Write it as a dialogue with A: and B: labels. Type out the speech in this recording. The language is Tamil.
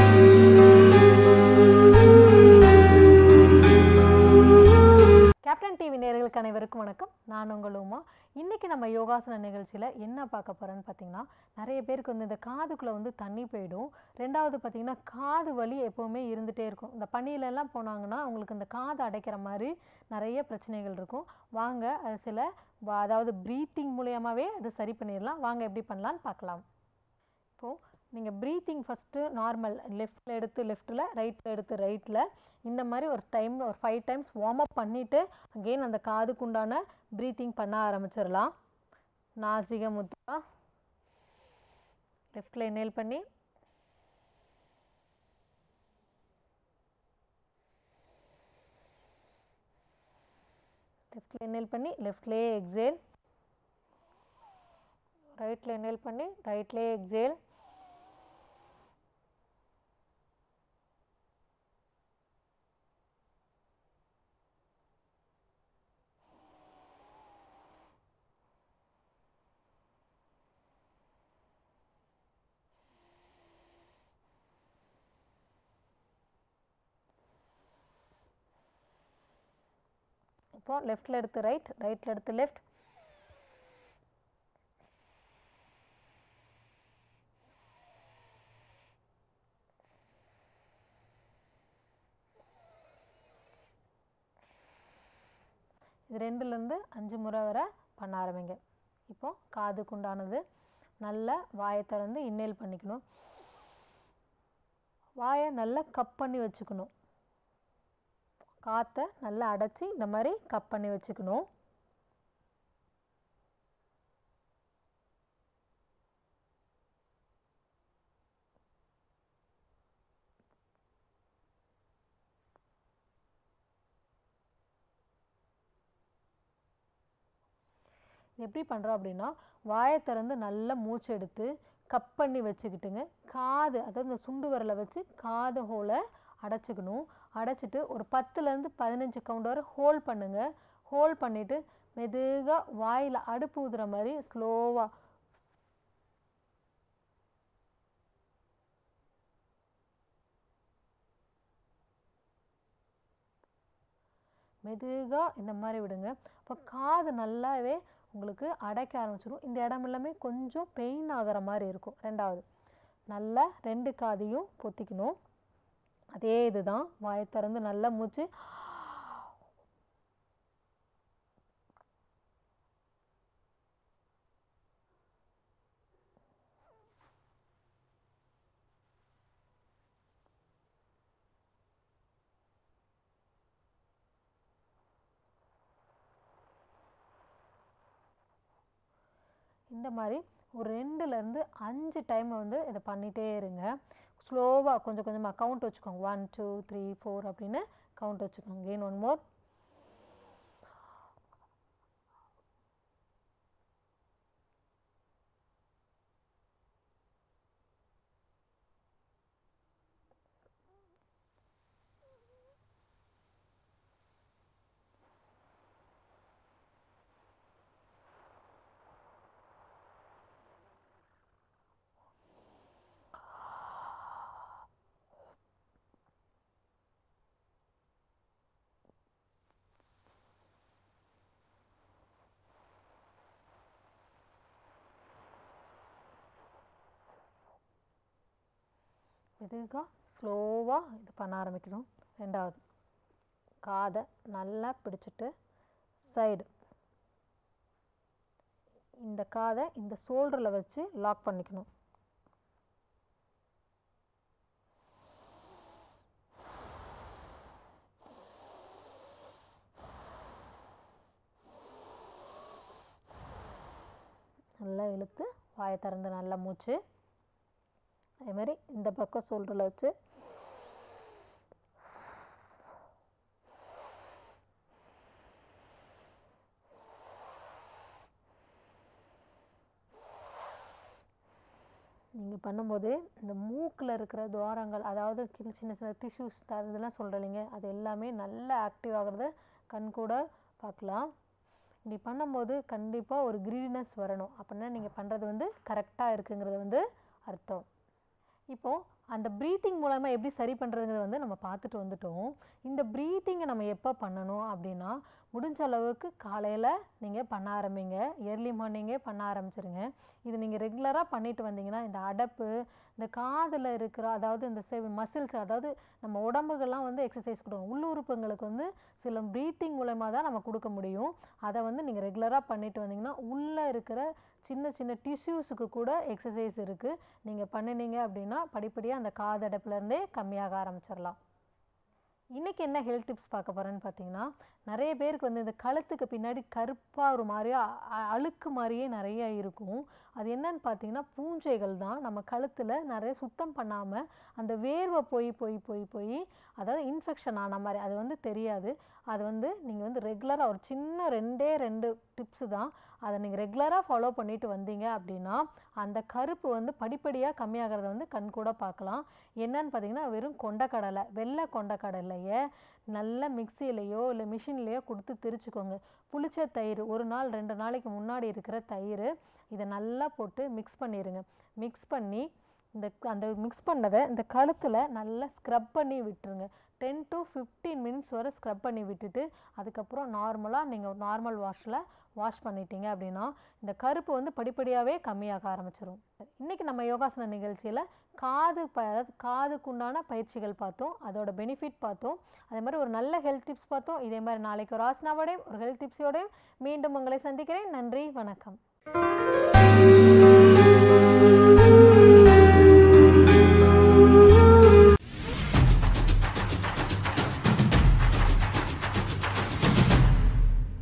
A: கேப்டன் டிவி நேயர்களுக்கு அனைவருக்கும் வணக்கம் நான் உங்கள் உமா இன்னைக்கு நம்ம யோகாசன நிகழ்ச்சியில் என்ன பார்க்க போகிறோன்னு பார்த்தீங்கன்னா நிறைய பேருக்கு வந்து இந்த காதுக்குள்ளே வந்து தண்ணி போயிடும் ரெண்டாவது பார்த்தீங்கன்னா காது வலி எப்போவுமே இருந்துகிட்டே இருக்கும் இந்த பனியில எல்லாம் போனாங்கன்னா அவங்களுக்கு இந்த காது அடைக்கிற மாதிரி நிறைய பிரச்சனைகள் இருக்கும் வாங்க அது சில வ- அதாவது ப்ரீத்திங் மூலியமாகவே அது சரி பண்ணிடலாம் வாங்க எப்படி பண்ணலான்னு பார்க்கலாம் இப்போது நீங்கள் ப்ரீத்திங் ஃபஸ்ட்டு நார்மல் லெஃப்ட்டில் எடுத்து லெஃப்ட்டில் ரைட்டில் எடுத்து ரைட்டில் இந்த மாதிரி ஒரு டைம் ஒரு ஃபைவ் டைம்ஸ் வார்ம் அப் பண்ணிவிட்டு அகெயின் அந்த காதுக்குண்டான ப்ரீத்திங் பண்ண ஆரம்பிச்சிடலாம் நாசிக முத்ரா லெஃப்டில் inhale பண்ணி லெஃப்டில் inhale பண்ணி லெஃப்ட்லேயே எக்ஸேல் ரைட்டில் inhale பண்ணி ரைட்லேயே எக்ஸேல் இப்போ லெஃப்டில் எடுத்து ரைட் ரைட்டில் எடுத்து லெஃப்ட் இது ரெண்டுலேருந்து அஞ்சு முறை வரை பண்ண ஆரம்பிங்க இப்போ காதுக்கு உண்டானது நல்லா வாயை திறந்து இன்னேல் பண்ணிக்கணும் வாயை நல்லா கப் பண்ணி வச்சுக்கணும் காற்றை நல்லா அடைச்சி இந்த மாதிரி கப் பண்ணி வச்சுக்கணும் இது எப்படி பண்ணுறோம் அப்படின்னா வாயை திறந்து நல்லா மூச்சு எடுத்து கப் பண்ணி வச்சுக்கிட்டுங்க காது அதாவது இந்த சுண்டு விரலை வச்சு காது ஹோலை அடைச்சிக்கணும் அடைச்சிட்டு ஒரு பத்துலேருந்து பதினஞ்சு கவுண்ட் வரை ஹோல்ட் பண்ணுங்க ஹோல்ட் பண்ணிவிட்டு மெதுவாக வாயில் அடுப்பு ஊதுற மாதிரி ஸ்லோவாக மெதுவாக இந்த மாதிரி விடுங்க அப்போ காது நல்லாவே உங்களுக்கு அடைக்க ஆரம்பிச்சிடும் இந்த இடம் எல்லாமே கொஞ்சம் பெயின் ஆகிற மாதிரி இருக்கும் ரெண்டாவது நல்லா ரெண்டு காதையும் பொத்திக்கணும் அதே இதுதான் வாயை திறந்து நல்லா மூச்சு இந்த மாதிரி ஒரு ரெண்டுலேருந்து அஞ்சு டைம் வந்து இதை பண்ணிகிட்டே இருங்க ஸ்லோவாக கொஞ்சம் கொஞ்சமாக கவுண்ட் வச்சுக்கோங்க ஒன் டூ த்ரீ ஃபோர் அப்படின்னு கவுண்ட் வச்சுக்கோங்க கெயின் ஒன் மோர் மெதுவாக ஸ்லோவாக இது பண்ண ஆரம்பிக்கணும் ரெண்டாவது காதை நல்லா பிடிச்சிட்டு சைடு இந்த காதை இந்த ஷோல்டரில் வச்சு லாக் பண்ணிக்கணும் நல்லா இழுத்து வாயை திறந்து நல்லா மூச்சு அதே மாதிரி இந்த பக்கம் ஷோல்டரில் வச்சு நீங்கள் பண்ணும்போது இந்த மூக்கில் இருக்கிற துவாரங்கள் அதாவது கீழ் சின்ன சின்ன டிஷ்யூஸ் இதெல்லாம் சொல்கிறேன் இல்லைங்க அது எல்லாமே நல்லா ஆக்டிவ் ஆகிறத கண் கூட பார்க்கலாம் இப்படி பண்ணும்போது கண்டிப்பாக ஒரு கிரீடினஸ் வரணும் அப்படின்னா நீங்கள் பண்ணுறது வந்து கரெக்டாக இருக்குங்கிறது வந்து அர்த்தம் இப்போது அந்த ப்ரீத்திங் மூலமாக எப்படி சரி பண்ணுறதுங்கிறத வந்து நம்ம பார்த்துட்டு வந்துட்டோம் இந்த ப்ரீத்திங்கை நம்ம எப்போ பண்ணணும் அப்படின்னா முடிஞ்ச அளவுக்கு காலையில் நீங்கள் பண்ண ஆரம்பிங்க ஏர்லி மார்னிங்கே பண்ண ஆரம்பிச்சிருங்க இது நீங்கள் ரெகுலராக பண்ணிட்டு வந்தீங்கன்னா இந்த அடப்பு இந்த காதில் இருக்கிற அதாவது இந்த செவ் மசில்ஸ் அதாவது நம்ம உடம்புகள்லாம் வந்து எக்ஸசைஸ் கொடுக்கணும் உள்ளுறுப்புங்களுக்கு வந்து சில ப்ரீத்திங் மூலயமா தான் நம்ம கொடுக்க முடியும் அதை வந்து நீங்கள் ரெகுலராக பண்ணிட்டு வந்தீங்கன்னா உள்ளே இருக்கிற சின்ன சின்ன டிஷ்யூஸுக்கு கூட எக்ஸசைஸ் இருக்குது நீங்கள் பண்ணினீங்க அப்படின்னா படிப்படியாக அந்த காதடைப்புலேருந்தே கம்மியாக ஆரம்பிச்சிடலாம் இன்றைக்கி என்ன ஹெல்த் டிப்ஸ் பார்க்க போகிறேன்னு பார்த்தீங்கன்னா நிறைய பேருக்கு வந்து இந்த கழுத்துக்கு பின்னாடி கருப்பாக ஒரு மாதிரியா அ- அழுக்கு மாதிரியே நிறைய இருக்கும் அது என்னன்னு பார்த்தீங்கன்னா பூஞ்சைகள் தான் நம்ம கழுத்தில் நிறைய சுத்தம் பண்ணாமல் அந்த வேர்வை போய் போய் போய் போய் அதாவது இன்ஃபெக்ஷன் ஆன மாதிரி அது வந்து தெரியாது அது வந்து நீங்கள் வந்து ரெகுலராக ஒரு சின்ன ரெண்டே ரெண்டு டிப்ஸு தான் அதை நீங்கள் ரெகுலராக ஃபாலோ பண்ணிட்டு வந்தீங்க அப்படின்னா அந்த கருப்பு வந்து படிப்படியாக கம்மியாகிறத வந்து கண் கூட பார்க்கலாம் என்னன்னு பார்த்தீங்கன்னா வெறும் கொண்டக்கடலை வெள்ளை கொண்டக்கடலையை நல்ல மிக்சியிலையோ இல்லை மிஷின்லேயோ கொடுத்து திரிச்சுக்கோங்க புளிச்ச தயிர் ஒரு நாள் ரெண்டு நாளைக்கு முன்னாடி இருக்கிற தயிர் இதை நல்லா போட்டு மிக்ஸ் பண்ணிடுங்க மிக்ஸ் பண்ணி இந்த அந்த மிக்ஸ் பண்ணதை இந்த கழுத்தில் நல்லா ஸ்க்ரப் பண்ணி விட்டுருங்க டென் டு ஃபிஃப்டீன் மினிட்ஸ் வரை ஸ்க்ரப் பண்ணி விட்டுட்டு அதுக்கப்புறம் நார்மலாக நீங்கள் நார்மல் வாஷில் வாஷ் பண்ணிட்டீங்க அப்படின்னா இந்த கருப்பு வந்து படிப்படியாகவே கம்மியாக ஆரம்பிச்சிரும் இன்றைக்கி நம்ம யோகாசன நிகழ்ச்சியில் காது ப அதாவது காதுக்குண்டான பயிற்சிகள் பார்த்தோம் அதோட பெனிஃபிட் பார்த்தோம் அதே மாதிரி ஒரு நல்ல ஹெல்த் டிப்ஸ் பார்த்தோம் இதே மாதிரி நாளைக்கு ஒரு ஆசனாவோடையும் ஒரு ஹெல்த் டிப்ஸோடையும் மீண்டும் உங்களை சந்திக்கிறேன் நன்றி வணக்கம்